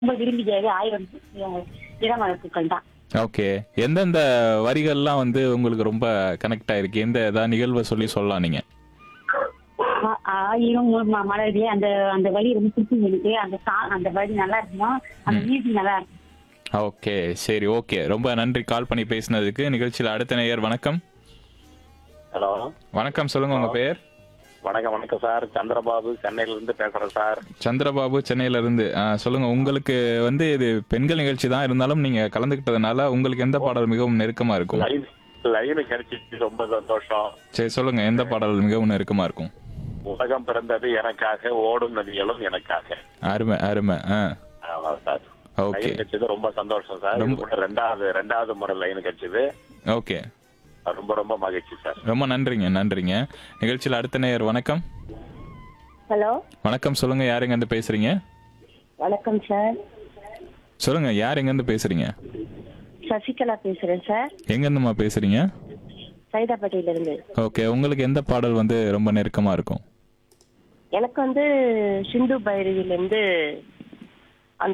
ரொம்ப விரும்பி கேட்க ஆயிரம் இடமளப்புகள் தான் ஓகே எந்தெந்த வரிகள்லாம் வந்து உங்களுக்கு ரொம்ப கனெக்ட் ஆயிருக்கு எந்த ஏதாவது நிகழ்வை சொல்லி சொல்லலாம் நீங்க ஆ- ஆயிரம் ம- மலர்களே அந்த அந்த வரி ரொம்ப பிடிக்கும் எனக்கு அந்த song- அந்த வரி நல்லா இருக்குமா அந்த மியூசிக் நல்லா இருக்கும் ஓகே சரி ஓகே ரொம்ப நன்றி கால் பண்ணி பேசினதுக்கு நிகழ்ச்சியில் அடுத்த நேயர் வணக்கம் ஹலோ வணக்கம் சொல்லுங்க உங்க பேர் வணக்கம் வணக்கம் சார் சந்திரபாபு சென்னையில இருந்து பேசுறேன் சார் சந்திரபாபு சென்னையில இருந்து ஆ, சொல்லுங்க உங்களுக்கு வந்து இது பெண்கள் நிகழ்ச்சி தான் இருந்தாலும் நீங்க கலந்துக்கிட்டதுனால உங்களுக்கு எந்த பாடல் மிகவும் நெருக்கமா இருக்கும் லைன் லைன் கிடைச்சிச்சு ரொம்ப சந்தோஷம் சரி சொல்லுங்க எந்த பாடல் மிகவும் நெருக்கமா இருக்கும் உலகம் பிறந்தது எனக்காக ஓடும் நதிகளும் எனக்காக அருமை அருமை ஆ ஆமா சார் ஓகே லைன் கிடைச்சது ரொம்ப சந்தோஷம் சார் இது கூட ரெண்டாவது ரெண்டாவது முறை லைன் கிடைச்சது ஓகே ரொம்ப ரொம்ப மகிழ்ச்சி சார் ரொம்ப நன்றிங்க நன்றிங்க நிகழ்ச்சியில் அடுத்த நேயர் வணக்கம் ஹலோ வணக்கம் சொல்லுங்க யார் எங்க இருந்து பேசுறீங்க வணக்கம் சார் சொல்லுங்க யார் எங்க இருந்து பேசுறீங்க சசிகலா பேசுறேன் சார் எங்க இருந்துமா பேசுறீங்க சைதாப்பேட்டையில இருந்து ஓகே உங்களுக்கு எந்த பாடல் வந்து ரொம்ப நெருக்கமா இருக்கும் எனக்கு வந்து சிந்து பைரவில இருந்து அந்த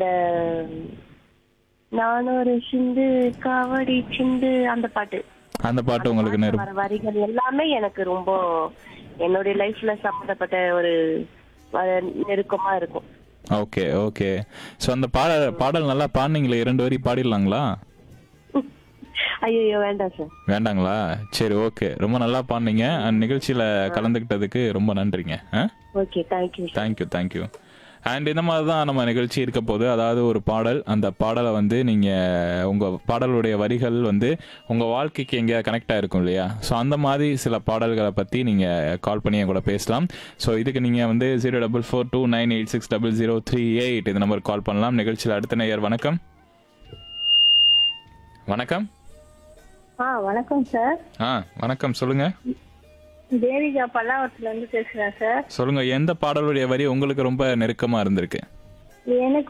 நான் ஒரு சிந்து காவடி சிந்து அந்த பாட்டு அந்த பாட்டு உங்களுக்கு நெரு வர வரிகள் எல்லாமே எனக்கு ரொம்ப என்னுடைய லைஃப்ல சம்பந்தப்பட்ட ஒரு வ- நெருக்கமா இருக்கும் ஓகே ஓகே ஸோ அந்த பாடல் பாடல் நல்லா பாடினீங்களே இரண்டு வரி பாடிடலாங்களா ஐயோ வேண்டாம் சார் வேண்டாங்களா சரி ஓகே ரொம்ப நல்லா பாடினீங்க அந்த நிகழ்ச்சியில் கலந்துக்கிட்டதுக்கு ரொம்ப நன்றிங்க ஆ okay thank you thank you thank you and இந்த மாதிரி தான் நம்ம நிகழ்ச்சி இருக்க போது அதாவது ஒரு பாடல் அந்த பாடலை வந்து நீங்கள் உங்கள் பாடலுடைய வரிகள் வந்து உங்கள் வாழ்க்கைக்கு எங்கேயா கனெக்ட் ஆகிருக்கும் இல்லையா ஸோ அந்த மாதிரி சில பாடல்களை பற்றி நீங்கள் கால் பண்ணி என் கூட பேசலாம் ஸோ இதுக்கு நீங்கள் வந்து zero double four two nine eight six double zero three eight இந்த நம்பருக்கு கால் பண்ணலாம் நிகழ்ச்சியில் அடுத்த நேயர் வணக்கம் வணக்கம் ஆ வணக்கம் சார் ஆ வணக்கம் சொல்லுங்கள் தேவிகா பல்லாவரத்துல இருந்து பேசுறேன் சார் சொல்லுங்கள் எந்த பாடலுடைய வரி உங்களுக்கு ரொம்ப நெருக்கமாக இருந்திருக்கு எனக்கு